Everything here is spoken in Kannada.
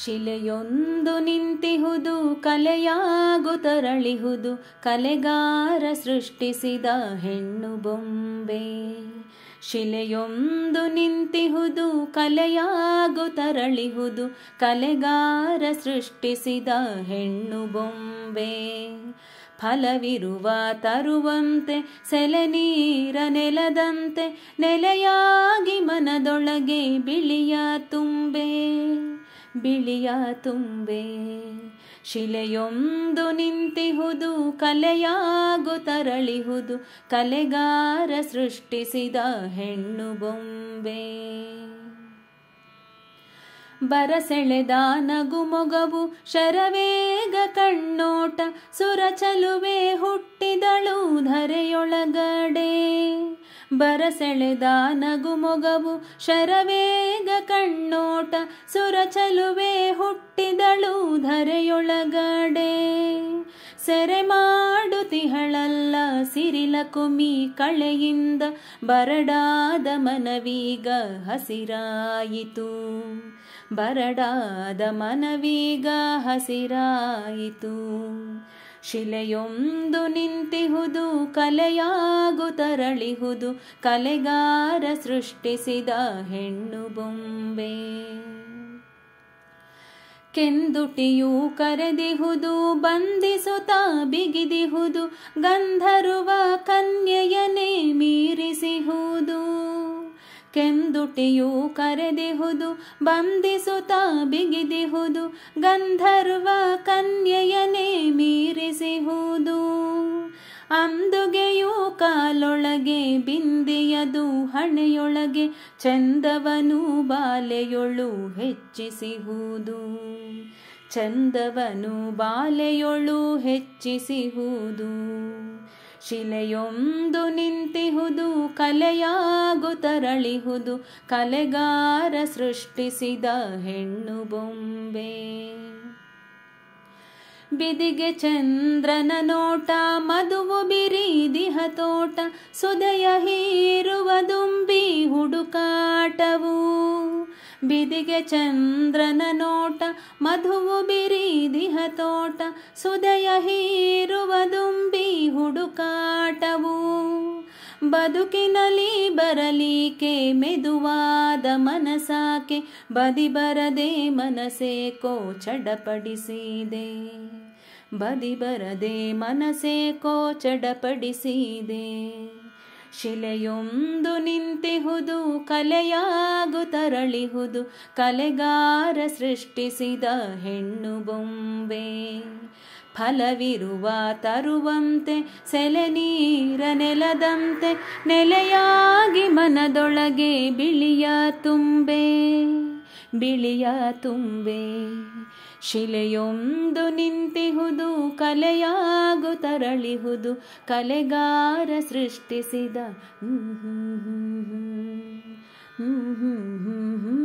ಶಿಲೆಯೊಂದು ನಿಂತಿಹುದು ಕಲೆಯಾಗು ತರಳಿಹುದು ಕಲೆಗಾರ ಸೃಷ್ಟಿಸಿದ ಹೆಣ್ಣು ಬೊಂಬೆ ಶಿಲೆಯೊಂದು ನಿಂತಿಹುದು ಕಲೆಯಾಗು ತರಳಿಹುದು ಕಲೆಗಾರ ಸೃಷ್ಟಿಸಿದ ಹೆಣ್ಣು ಬೊಂಬೆ ಫಲವಿರುವ ತರುವಂತೆ ಸೆಲೆ ನೀರ ನೆಲದಂತೆ ನೆಲೆಯಾಗಿ ಮನದೊಳಗೆ ಬಿಳಿಯ ತುಂಬೆ ಬಿಳಿಯ ತುಂಬೆ ಶಿಲೆಯೊಂದು ನಿಂತಿಹುದು ಕಲೆಯಾಗು ತರಳಿಹುದು ಕಲೆಗಾರ ಸೃಷ್ಟಿಸಿದ ಹೆಣ್ಣು ಬೊಂಬೆ ಬರಸೆಳೆದ ನಗು ಮೊಗವು ಶರವೇಗ ಕಣ್ಣೋಟ ಸುರಚಲುವೆ ಹುಟ್ಟಿದಳು ಧರೆಯೊಳಗಡೆ ಬರಸೆಳೆದ ನಗು ಮೊಗವು ಶರವೇಗ ಕಣ್ಣೋಟ ಸುರಚಲುವೆ ಹುಟ್ಟಿದಳು ಧರೆಯೊಳಗಡೆ ಸೆರೆ ಮಾಡುತಿಹಳಲ್ಲ ಸಿರಿಲ ಕುಮಿ ಕಳೆಯಿಂದ ಬರಡಾದ ಮನವೀಗ ಹಸಿರಾಯಿತು ಬರಡಾದ ಮನವೀಗ ಹಸಿರಾಯಿತು ಶಿಲೆಯೊಂದು ನಿಂತಿಹುದು ಕಲೆಯಾಗು ತರಳಿಹುದು ಕಲೆಗಾರ ಸೃಷ್ಟಿಸಿದ ಹೆಣ್ಣು ಬೊಂಬೆ ಕೆಂದುಟಿಯು ಕರೆದಿಹುದು ಬಂಧಿಸುತ್ತ ಬಿಗಿದಿಹುದು ಗಂಧರ್ವ ಕನ್ಯೆಯನೇ ಮೀರಿಸಿಹುದು ಕೆಂದುಟಿಯು ಕರೆದಿಹುದು ಬಂಧಿಸುತ್ತ ಬಿಗಿದಿಹುದು ಗಂಧರ್ವ ಕನ್ಯೆಯನೇ ಮೀರಿಸಿಹುದು ಅಂದುಗೆಯು ಕಾಲೊಳಗೆ ಬಿಂದಿಯದು ಹಣೆಯೊಳಗೆ ಚಂದವನು ಬಾಲೆಯೊಳು ಹೆಚ್ಚಿಸಿಹುದು ಚಂದವನು ಬಾಲೆಯೊಳು ಹೆಚ್ಚಿಸಿಹುದು ಶಿಲೆಯೊಂದು ನಿಂತಿಹುದು ಕಲೆಯಾಗು ತರಳಿಹುದು ಕಲೆಗಾರ ಸೃಷ್ಟಿಸಿದ ಹೆಣ್ಣು ಬೊಂಬೆ ಬಿದಿಗೆ ಚಂದ್ರನ ನೋಟ ಮದುವು ಬಿರಿದಿಹ ತೋಟ ಸುದಯ ಹೀರುವ ದುಂಬಿ ಹುಡುಕಾಟವು ಬಿದಿಗೆ ಚಂದ್ರನ ನೋಟ ಮಧುವು ಬಿರಿದಿಹ ತೋಟ ಸುದಯ ಹೀರುವ ದುಂಬಿ ಹುಡುಕಾಟವು ಬದುಕಿನಲ್ಲಿ ಬರಲಿಕೆ ಮೆದುವಾದ ಮನಸಾಕೆ ಬದಿ ಬರದೆ ಮನಸೇ ಕೋ ಚಡಪಡಿಸಿದೆ ಬದಿ ಬರದೆ ಮನಸೇ ಕೋ ಚಡಪಡಿಸಿದೆ ಶಿಲೆಯೊಂದು ನಿಂತಿಹುದು ಕಲೆಯಾಗು ತರಳಿಹುದು ಕಲೆಗಾರ ಸೃಷ್ಟಿಸಿದ ಹೆಣ್ಣು ಬೊಂಬೆ ಫಲವಿರುವ ತರುವಂತೆ ಸೆಲೆ ನೀರ ನೆಲದಂತೆ ನೆಲೆಯಾಗಿ ಮನದೊಳಗೆ ಬಿಳಿಯ ತುಂಬೆ ಬಿಳಿಯ ತುಂಬೆ ಶಿಲೆಯೊಂದು ನಿಂತಿಹುದು ಕಲೆಯಾಗು ತರಳಿಹುದು ಕಲೆಗಾರ ಸೃಷ್ಟಿಸಿದ ಹ್ಮ್ ಹ್ಮ್ ಹ್ಮ್ ಹ್ಮ್ ಹ್ಮ್ ಹ್ಮ್ ಹ್ಮ್